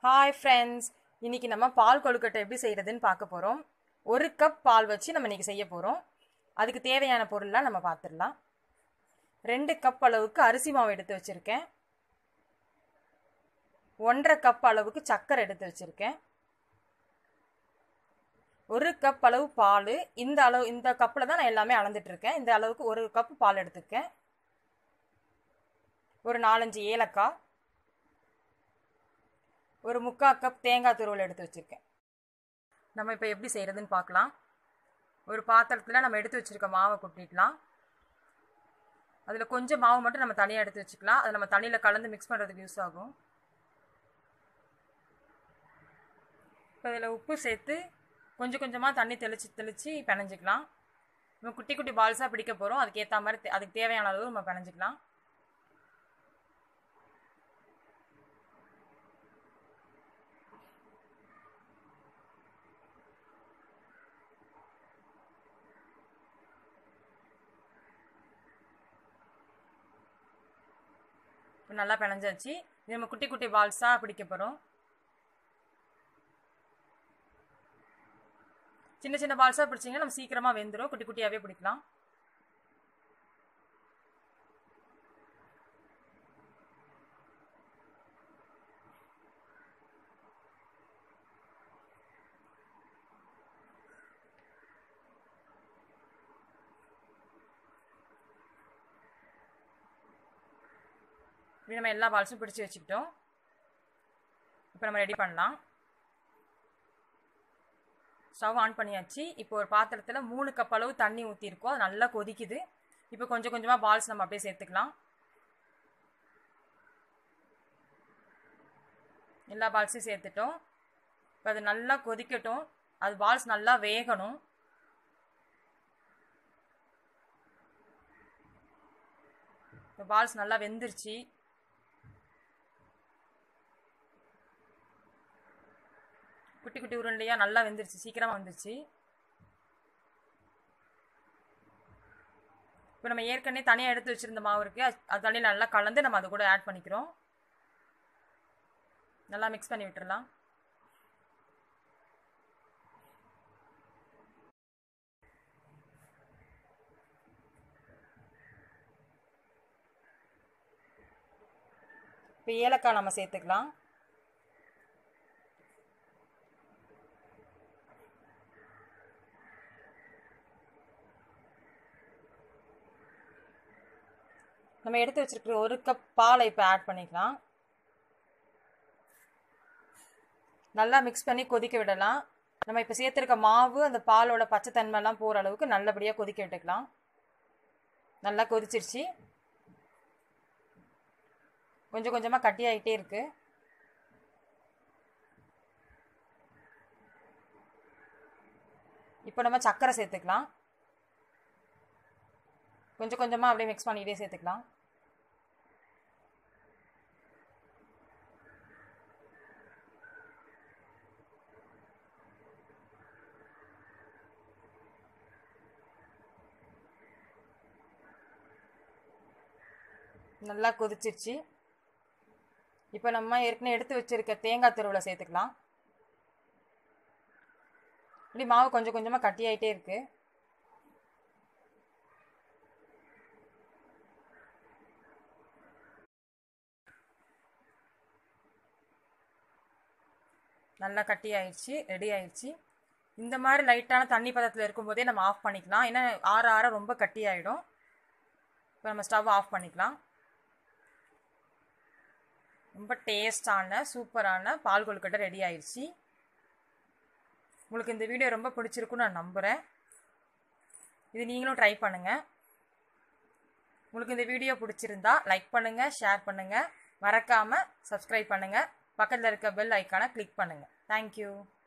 hi friends இன்னைக்கு நம்ம பால் கொழுக்கட்டை எப்படி செய்கிறதுன்னு பார்க்க போகிறோம் ஒரு கப் பால் வச்சு நம்ம இன்னைக்கு செய்ய போகிறோம் அதுக்கு தேவையான பொருள்லாம் நம்ம பார்த்துடலாம் ரெண்டு கப் அளவுக்கு அரிசி மாவு எடுத்து வச்சுருக்கேன் ஒன்றரை கப் அளவுக்கு சர்க்கரை எடுத்து வச்சுருக்கேன் ஒரு கப் அளவு பால் இந்த அளவு இந்த கப்பில் தான் நான் எல்லாமே அளந்துட்டுருக்கேன் இந்த அளவுக்கு ஒரு கப் பால் எடுத்துருக்கேன் ஒரு நாலஞ்சு ஏலக்காய் ஒரு முக்கால் கப் தேங்காய் துருவல் எடுத்து வச்சுருக்கேன் நம்ம இப்போ எப்படி செய்கிறதுன்னு பார்க்கலாம் ஒரு பாத்திரத்தில் நம்ம எடுத்து வச்சுருக்க மாவை கொட்டிடலாம் அதில் கொஞ்சம் மாவு மட்டும் நம்ம தனியாக எடுத்து வச்சுக்கலாம் அதை நம்ம தண்ணியில் கலந்து மிக்ஸ் பண்ணுறதுக்கு யூஸ் ஆகும் இப்போ இதில் உப்பு சேர்த்து கொஞ்சம் கொஞ்சமாக தண்ணி தெளித்து தெளித்து பிணைஞ்சிக்கலாம் நம்ம குட்டி குட்டி பால்ஸாக பிடிக்க போகிறோம் அதுக்கு ஏற்ற மாதிரி அதுக்கு தேவையான அளவு நம்ம பிணைஞ்சிக்கலாம் இப்போ நல்லா பிணைஞ்சாச்சு இது நம்ம குட்டி குட்டி பால்ஸாக பிடிக்க போகிறோம் சின்ன சின்ன பால்ஸாக பிடிச்சிங்கன்னா நம்ம சீக்கிரமாக வெந்துடும் குட்டி குட்டியாகவே பிடிக்கலாம் இப்படி நம்ம எல்லா பால்ஸும் பிடிச்சி வச்சுக்கிட்டோம் இப்போ நம்ம ரெடி பண்ணலாம் ஸ்டவ் ஆன் பண்ணியாச்சு இப்போ ஒரு பாத்திரத்தில் மூணு கப் அளவு தண்ணி ஊற்றிருக்கோம் அது நல்லா கொதிக்குது இப்போ கொஞ்சம் கொஞ்சமாக பால்ஸ் நம்ம அப்படியே சேர்த்துக்கலாம் எல்லா பால்ஸையும் சேர்த்துட்டோம் இப்போ அது நல்லா கொதிக்கட்டும் அது பால்ஸ் நல்லா வேகணும் இப்போ பால்ஸ் நல்லா வெந்துருச்சு குட்டி குட்டி உருண்டையாக நல்லா வெந்துருச்சு சீக்கிரமாக வந்துருச்சு இப்போ நம்ம ஏற்கனவே தனியாக எடுத்து வச்சுருந்த மாவு இருக்குது அது தண்ணியில் நல்லா கலந்து நம்ம அது கூட ஆட் பண்ணிக்கிறோம் நல்லா மிக்ஸ் பண்ணி விட்டுறலாம் இப்போ ஏலக்காய் நம்ம சேர்த்துக்கலாம் நம்ம எடுத்து வச்சிருக்கிற ஒரு கப் பாலை இப்போ ஆட் பண்ணிக்கலாம் நல்லா மிக்ஸ் பண்ணி கொதிக்க விடலாம் நம்ம இப்போ சேர்த்துருக்க மாவு அந்த பாலோட பச்சை தன்மைலாம் போகிற அளவுக்கு நல்லபடியாக கொதிக்க விட்டுக்கலாம் நல்லா கொதிச்சிருச்சு கொஞ்சம் கொஞ்சமாக கட்டி ஆகிட்டே இருக்கு இப்போ நம்ம சர்க்கரை சேர்த்துக்கலாம் கொஞ்சம் கொஞ்சமாக அப்படியே மிக்ஸ் பண்ணிக்கிட்டே சேர்த்துக்கலாம் நல்லா கொதிச்சிருச்சு இப்போ நம்ம ஏற்கனவே எடுத்து வச்சிருக்க தேங்காய் துருவில் சேர்த்துக்கலாம் இப்படி மாவு கொஞ்சம் கொஞ்சமாக கட்டி ஆகிட்டே இருக்குது நல்லா கட்டி ஆயிடுச்சு ரெடி ஆயிடுச்சு இந்த மாதிரி லைட்டான தண்ணி பதத்தில் இருக்கும்போதே நம்ம ஆஃப் பண்ணிக்கலாம் ஏன்னா ஆற ஆற ரொம்ப கட்டி ஆகிடும் இப்போ நம்ம ஸ்டவ் ஆஃப் பண்ணிக்கலாம் ரொம்ப டேஸ்டான சூப்பரான பால் கொழுக்கட்டை ரெடி ஆயிடுச்சு உங்களுக்கு இந்த வீடியோ ரொம்ப பிடிச்சிருக்குன்னு நான் நம்புகிறேன் இது நீங்களும் ட்ரை பண்ணுங்கள் உங்களுக்கு இந்த வீடியோ பிடிச்சிருந்தா லைக் பண்ணுங்கள் ஷேர் பண்ணுங்கள் மறக்காமல் சப்ஸ்கிரைப் பண்ணுங்கள் பக்கத்தில் இருக்க பெல் ஐக்கானை கிளிக் பண்ணுங்கள் தேங்க்யூ